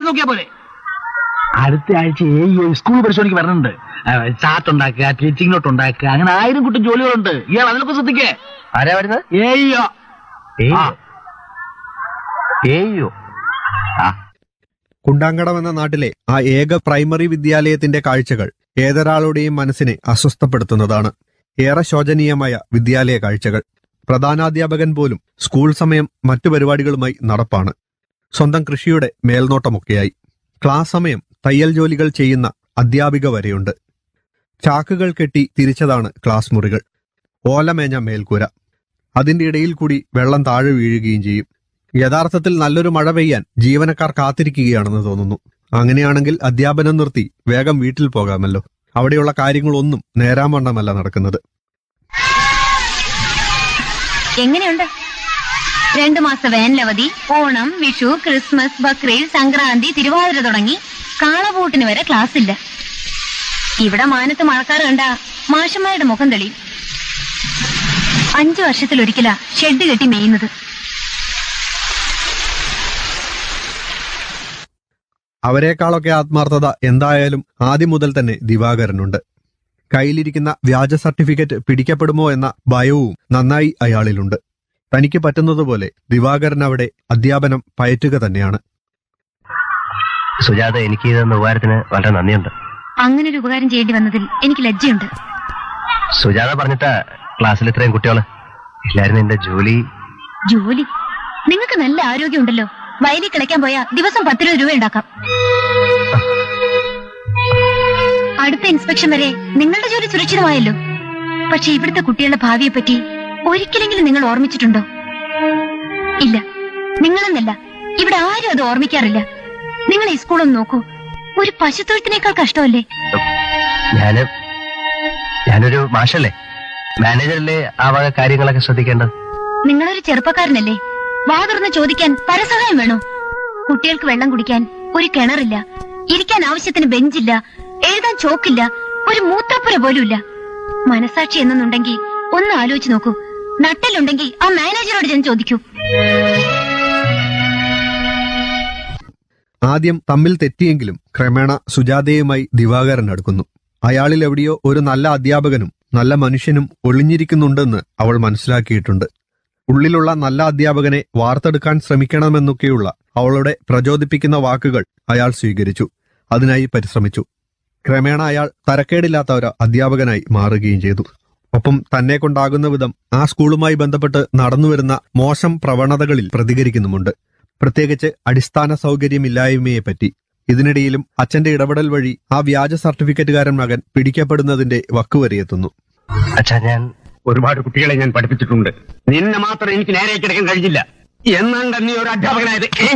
നോക്കിയാ പോലെ അടുത്ത ആഴ്ച ഈ സ്കൂൾ പരിശോധനയ്ക്ക് വരണുണ്ട് ചാർട്ട് ഉണ്ടാക്കുക ടീച്ചിങ് നോട്ട് ഉണ്ടാക്കുക അങ്ങനെ ആയിരം കുട്ടം ജോലികളുണ്ട് ഇയാൾ അതിലൊക്കെ ശ്രദ്ധിക്കേ ആരാ വരുന്നത് ഏയ്യോ ആ. ഏയ്യോ ആ കുണ്ടാങ്കടം എന്ന നാട്ടിലെ ആ ഏക പ്രൈമറി വിദ്യാലയത്തിന്റെ കാഴ്ചകൾ ഏതൊരാളുടെയും മനസ്സിനെ അസ്വസ്ഥപ്പെടുത്തുന്നതാണ് ഏറെ ശോചനീയമായ വിദ്യാലയ കാഴ്ചകൾ പ്രധാനാധ്യാപകൻ പോലും സ്കൂൾ സമയം മറ്റു പരിപാടികളുമായി നടപ്പാണ് സ്വന്തം കൃഷിയുടെ മേൽനോട്ടമൊക്കെയായി ക്ലാസ് സമയം തയ്യൽ ജോലികൾ ചെയ്യുന്ന അധ്യാപിക വരെയുണ്ട് ചാക്കുകൾ കെട്ടി തിരിച്ചതാണ് ക്ലാസ് മുറികൾ ഓലമേഞ്ഞ മേൽക്കൂര അതിന്റെ ഇടയിൽ കൂടി വെള്ളം താഴെ വീഴുകയും ചെയ്യും യഥാർത്ഥത്തിൽ നല്ലൊരു മഴ പെയ്യാൻ ജീവനക്കാർ കാത്തിരിക്കുകയാണെന്ന് തോന്നുന്നു അങ്ങനെയാണെങ്കിൽ അധ്യാപനം നിർത്തി വേഗം വീട്ടിൽ പോകാമല്ലോ അവിടെയുള്ള കാര്യങ്ങളൊന്നും നേരാമണ്ണമല്ല നടക്കുന്നത് എങ്ങനെയുണ്ട് രണ്ടു മാസം വേനലവധി ഓണം വിഷു ക്രിസ്മസ് ബക്രീദ് സംക്രാന്തി തിരുവാതിര തുടങ്ങി കാളപൂട്ടിന് വരെ ക്ലാസ് ഇല്ല ഇവിടെ മാനത്ത് മഴക്കാർ കണ്ട മാഷന്മാരുടെ മുഖം തെളിയും അഞ്ചു വർഷത്തിലൊരിക്കലാ ഷെഡ് കെട്ടി മേയുന്നത് അവരെക്കാളൊക്കെ ആത്മാർത്ഥത എന്തായാലും ആദ്യം മുതൽ തന്നെ ദിവാകരനുണ്ട് കയ്യിലിരിക്കുന്ന വ്യാജ സർട്ടിഫിക്കറ്റ് പിടിക്കപ്പെടുമോ എന്ന ഭയവും നന്നായി അയാളിലുണ്ട് തനിക്ക് പറ്റുന്നതുപോലെ ദിവാകരൻ അവിടെ അധ്യാപനം പയറ്റുക തന്നെയാണ് സുജാത എനിക്ക് ഇതെന്ന ഉപകാരത്തിന് വളരെ നന്ദിയുണ്ട് അങ്ങനെ ഒരു ഉപകാരം ചെയ്യേണ്ടി വന്നതിൽ എനിക്ക് ലജ്ജയുണ്ട് സുജാത പറഞ്ഞിട്ടാ ക്ലാസ്സിൽ ഇത്രയും കുട്ടികള് ഇല്ലായിരുന്നു എന്റെ ജോലി ജോലി നിങ്ങൾക്ക് നല്ല ആരോഗ്യമുണ്ടല്ലോ വയലിൽ കിളയ്ക്കാൻ പോയാ ദിവസം പത്ത് രൂപ രൂപ ഉണ്ടാക്കാം അടുത്ത ഇൻസ്പെക്ഷൻ വരെ നിങ്ങളുടെ ജോലി സുരക്ഷിതമായല്ലോ പക്ഷെ ഇവിടുത്തെ കുട്ടികളുടെ ഭാവിയെ പറ്റി ഒരിക്കലെങ്കിലും നിങ്ങൾ ഓർമ്മിച്ചിട്ടുണ്ടോ ഇല്ല നിങ്ങളെന്നല്ല ഇവിടെ ആരും അത് ഓർമ്മിക്കാറില്ല നിങ്ങൾ ഈ സ്കൂളൊന്ന് നോക്കൂ ഒരു പശുത്തൊഴുത്തിനേക്കാൾ കഷ്ടമല്ലേ ഞാന് ഞാനൊരു മാഷല്ലേ മാനേജറല്ലേ ആ വക കാര്യങ്ങളൊക്കെ ശ്രദ്ധിക്കേണ്ടത് നിങ്ങളൊരു ചെറുപ്പക്കാരനല്ലേ വാ തുറന്ന് ചോദിക്കാൻ പരസഹായം വേണോ കുട്ടികൾക്ക് വെള്ളം കുടിക്കാൻ ഒരു കിണറില്ല ഇരിക്കാൻ ആവശ്യത്തിന് ബെഞ്ചില്ല എഴുതാൻ ചോക്കില്ല ഒരു മൂത്രപ്പുര പോലുമില്ല മനസാക്ഷി എന്നുണ്ടെങ്കിൽ ഒന്ന് ആലോചിച്ച് നോക്കൂ നട്ടലുണ്ടെങ്കിൽ ആ മാനേജറോട് ചെന്ന് ചോദിക്കൂ ആദ്യം തമ്മിൽ തെറ്റിയെങ്കിലും ക്രമേണ സുജാതയുമായി ദിവാകരൻ അടുക്കുന്നു അയാളിൽ എവിടെയോ ഒരു നല്ല അധ്യാപകനും നല്ല മനുഷ്യനും ഒളിഞ്ഞിരിക്കുന്നുണ്ടെന്ന് അവൾ മനസ്സിലാക്കിയിട്ടുണ്ട് ഉള്ളിലുള്ള നല്ല അധ്യാപകനെ വാർത്തെടുക്കാൻ ശ്രമിക്കണമെന്നൊക്കെയുള്ള അവളുടെ പ്രചോദിപ്പിക്കുന്ന വാക്കുകൾ അയാൾ സ്വീകരിച്ചു അതിനായി പരിശ്രമിച്ചു ക്രമേണ അയാൾ തരക്കേടില്ലാത്ത ഒരു അധ്യാപകനായി മാറുകയും ചെയ്തു ഒപ്പം തന്നെ കൊണ്ടാകുന്ന വിധം ആ സ്കൂളുമായി ബന്ധപ്പെട്ട് നടന്നുവരുന്ന മോശം പ്രവണതകളിൽ പ്രതികരിക്കുന്നുമുണ്ട് പ്രത്യേകിച്ച് അടിസ്ഥാന സൗകര്യമില്ലായ്മയെപ്പറ്റി ഇതിനിടയിലും അച്ഛന്റെ ഇടപെടൽ വഴി ആ വ്യാജ സർട്ടിഫിക്കറ്റുകാരൻ മകൻ പിടിക്കപ്പെടുന്നതിന്റെ വക്കുവരെയെത്തുന്നു അച്ഛാ ഞാൻ ഒരുപാട് കുട്ടികളെ ഞാൻ പഠിപ്പിച്ചിട്ടുണ്ട് നിന്നെ മാത്രം എനിക്ക് നേരെ കിടക്കാൻ കഴിഞ്ഞില്ല എന്നാണ്ട് നീ ഒരു അധ്യാപകനായത് ഏ?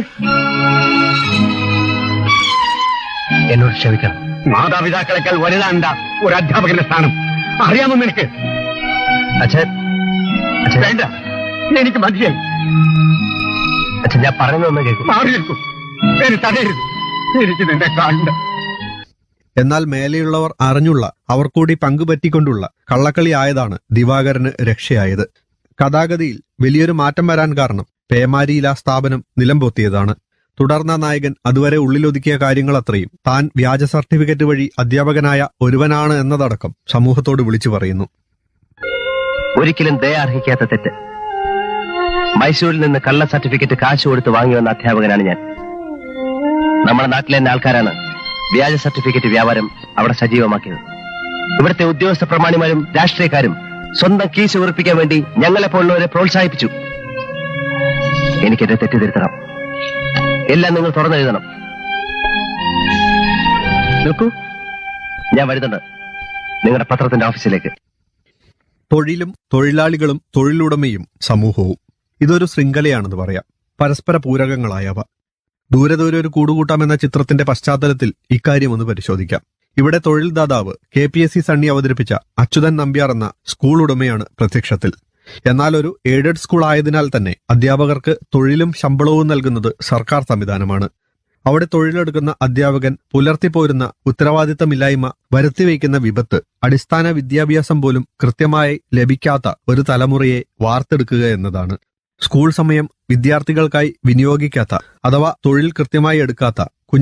എന്നോട് ക്ഷമിക്കണം മാതാപിതാക്കളെക്കാൾ വലുതാണ്ട ഒരു അധ്യാപകന്റെ സ്ഥാനം അറിയാമോ നിനക്ക് അച്ഛൻ അച്ഛൻ വേണ്ട എനിക്ക് മതിയായി അച്ഛൻ ഞാൻ പറയുന്നതൊന്ന് കേൾക്കും മാറി നിൽക്കും എന്നെ തടയരുത് എനിക്ക് നിന്നെ കാണണ്ട എന്നാൽ മേലെയുള്ളവർ അറിഞ്ഞുള്ള അവർ കൂടി പങ്കുപറ്റിക്കൊണ്ടുള്ള കള്ളക്കളി ആയതാണ് ദിവാകരന് രക്ഷയായത് കഥാഗതിയിൽ വലിയൊരു മാറ്റം വരാൻ കാരണം പേമാരിയില സ്ഥാപനം നിലംപൊത്തിയതാണ് തുടർന്ന നായകൻ അതുവരെ ഉള്ളിലൊതുക്കിയ കാര്യങ്ങളത്രയും താൻ വ്യാജ സർട്ടിഫിക്കറ്റ് വഴി അധ്യാപകനായ ഒരുവനാണ് എന്നതടക്കം സമൂഹത്തോട് വിളിച്ചു പറയുന്നു ഒരിക്കലും ദയ അർഹിക്കാത്ത തെറ്റ് മൈസൂരിൽ നിന്ന് കള്ള സർട്ടിഫിക്കറ്റ് കാശ് കൊടുത്ത് വാങ്ങി വന്ന അധ്യാപകനാണ് ഞാൻ നമ്മുടെ നാട്ടിലെ തന്നെ ആൾക്കാരാണ് വ്യാജ സർട്ടിഫിക്കറ്റ് വ്യാപാരം അവിടെ സജീവമാക്കിയത് ഇവിടുത്തെ ഉദ്യോഗസ്ഥ പ്രമാണിമാരും രാഷ്ട്രീയക്കാരും സ്വന്തം കീശ ഉറപ്പിക്കാൻ വേണ്ടി ഞങ്ങളെ പോലുള്ളവരെ പ്രോത്സാഹിപ്പിച്ചു എനിക്കെന്റെ തെറ്റ് തിരുത്തണം എല്ലാം നിങ്ങൾ തുറന്നെഴുതണം നിൽക്കൂ ഞാൻ വരുന്നുണ്ട് നിങ്ങളുടെ പത്രത്തിന്റെ ഓഫീസിലേക്ക് തൊഴിലും തൊഴിലാളികളും തൊഴിലുടമയും സമൂഹവും ഇതൊരു ശൃംഖലയാണെന്ന് പറയാം പരസ്പര പൂരകങ്ങളായവ ദൂരെ ദൂരെ ഒരു കൂടുകൂട്ടാം എന്ന ചിത്രത്തിന്റെ പശ്ചാത്തലത്തിൽ ഇക്കാര്യം ഒന്ന് പരിശോധിക്കാം ഇവിടെ തൊഴിൽ ദാതാവ് K P S C Sunny അവതരിപ്പിച്ച അച്യുതൻ നമ്പ്യാർ എന്ന സ്കൂൾ ഉടമയാണ് പ്രത്യക്ഷത്തിൽ എന്നാൽ ഒരു എയ്ഡഡ് സ്കൂൾ ആയതിനാൽ തന്നെ അധ്യാപകർക്ക് തൊഴിലും ശമ്പളവും നൽകുന്നത് സർക്കാർ സംവിധാനമാണ് അവിടെ തൊഴിലെടുക്കുന്ന അധ്യാപകൻ പുലർത്തിപ്പോരുന്ന ഉത്തരവാദിത്തമില്ലായ്മ വരുത്തിവെക്കുന്ന വിപത്ത് അടിസ്ഥാന വിദ്യാഭ്യാസം പോലും കൃത്യമായി ലഭിക്കാത്ത ഒരു തലമുറയെ വാർത്തെടുക്കുക എന്നതാണ് സ്കൂൾ സമയം വിദ്യാർത്ഥികൾക്കായി വിനിയോഗിക്കാത്ത അഥവാ തൊഴിൽ കൃത്യമായി എടുക്കാത്ത